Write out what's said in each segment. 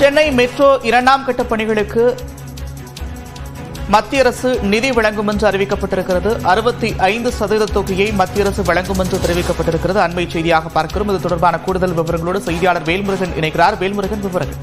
Chennai metro இரண்டாம் கட்ட பணிகளுக்கு மத்திய அரசு நிதி வழங்கும் என்று அறிவிக்கப்பட்டிருக்கிறது அறுபத்தி ஐந்து சதவீத தொகையை மத்திய அரசு வழங்கும் என்று தெரிவிக்கப்பட்டிருக்கிறது அண்மை செய்தியாக பார்க்கிறோம் இது தொடர்பான கூடுதல் விவரங்களோடு செய்தியாளர் வேல்முருகன் இணைக்கிறார் வேல்முருகன் விவரங்கள்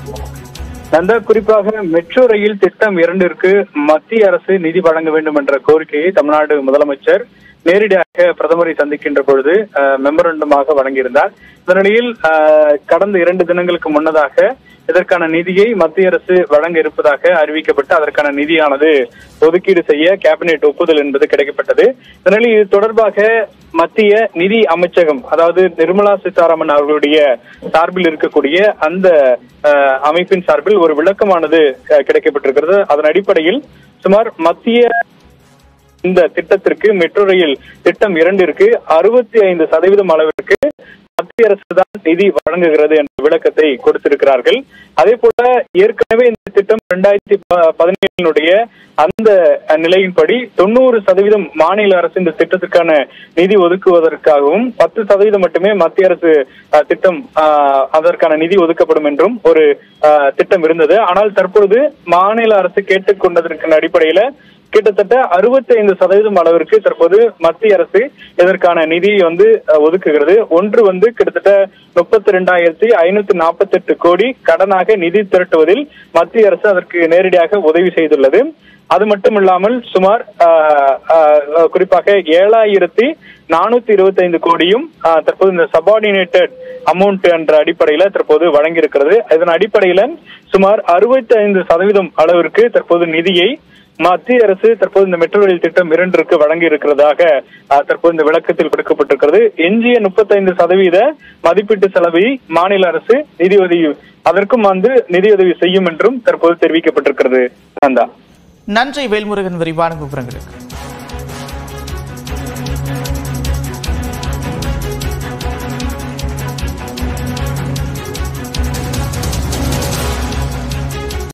நந்தா குறிப்பாக மெட்ரோ ரயில் திட்டம் இரண்டிற்கு மத்திய அரசு நிதி வழங்க வேண்டும் என்ற கோரிக்கையை தமிழ்நாடு முதலமைச்சர் நேரடியாக பிரதமரை சந்திக்கின்ற பொழுது மெமரண்டமாக வழங்கியிருந்தார் இந்த நிலையில் அஹ், கடந்த இரண்டு தினங்களுக்கு முன்னதாக இதற்கான நிதியை மத்திய அரசு வழங்க இருப்பதாக அறிவிக்கப்பட்டு அதற்கான நிதியானது ஒதுக்கீடு செய்ய கேபினெட் ஒப்புதல் என்பது கிடைக்கப்பட்டது இந்த நிலையில் இது தொடர்பாக மத்திய நிதி அமைச்சகம் அதாவது நிர்மலா சீதாராமன் அவர்களுடைய சார்பில் இருக்கக்கூடிய அந்த அஹ், அமைப்பின் சார்பில் ஒரு விளக்கமானது அஹ், கிடைக்கப்பட்டிருக்கிறது அதன் அடிப்படையில் சுமார் மத்திய இந்த திட்டத்திற்கு மெட்ரோ ரயில் திட்டம் இரண்டிற்கு அறுபத்தி ஐந்து சதவீதம் அளவிற்கு மத்திய அரசு தான் நிதி வழங்குகிறது என்ற விளக்கத்தை கொடுத்திருக்கிறார்கள் அதே போல ஏற்கனவே இந்த திட்டம் இரண்டாயிரத்தி பதினேழினுடைய அந்த நிலையின்படி தொண்ணூறு சதவீதம் மாநில அரசு இந்த திட்டத்திற்கான நிதி ஒதுக்குவதற்காகவும் பத்து சதவீதம் மட்டுமே மத்திய அரசு அஹ், திட்டம் அஹ், அதற்கான நிதி ஒதுக்கப்படும் என்றும் ஒரு அஹ், திட்டம் இருந்தது ஆனால் தற்பொழுது மாநில அரசு கேட்டுக்கொண்டதற்கான அடிப்படையில கிட்டத்தட்ட அறுபத்தி ஐந்து சதவீதம் அளவிற்கு தற்போது மத்திய அரசு இதற்கான நிதியை வந்து அஹ், ஒதுக்குகிறது ஒன்று வந்து கிட்டத்தட்ட முப்பத்தி ரெண்டாயிரத்தி ஐநூத்தி நாற்பத்தி எட்டு கோடி கடனாக நிதி திரட்டுவதில் மத்திய அரசு அதற்கு நேரடியாக உதவி செய்துள்ளது அது மட்டும் இல்லாமல் சுமார் அஹ், அஹ், குறிப்பாக ஏழாயிரத்தி நானூத்தி இருபத்தி ஐந்து கோடியும் அஹ், தற்போது இந்த சபார்டினேட்டட் அமௌண்ட் என்ற அடிப்படையில தற்போது வழங்கியிருக்கிறது இதன் அடிப்படையில சுமார் அறுபத்தி ஐந்து சதவீதம் அளவிற்கு தற்போது நிதியை மத்திய அரசு தற்போது இந்த மெட்ரோ ரயில் திட்டம் இரண்டிற்கு வழங்கி இருக்கிறதாக அஹ், தற்போது இந்த விளக்கத்தில் கொடுக்கப்பட்டிருக்கிறது எஞ்சிய முப்பத்தைந்து சதவீத மதிப்பீட்டு செலவை மாநில அரசு நிதியுதவி அதற்கும் வந்து நிதியுதவி செய்யும் என்றும் தற்போது தெரிவிக்கப்பட்டிருக்கிறது நந்தா நன்றி வேல்முருகன் விரிவான விவரங்களுக்கு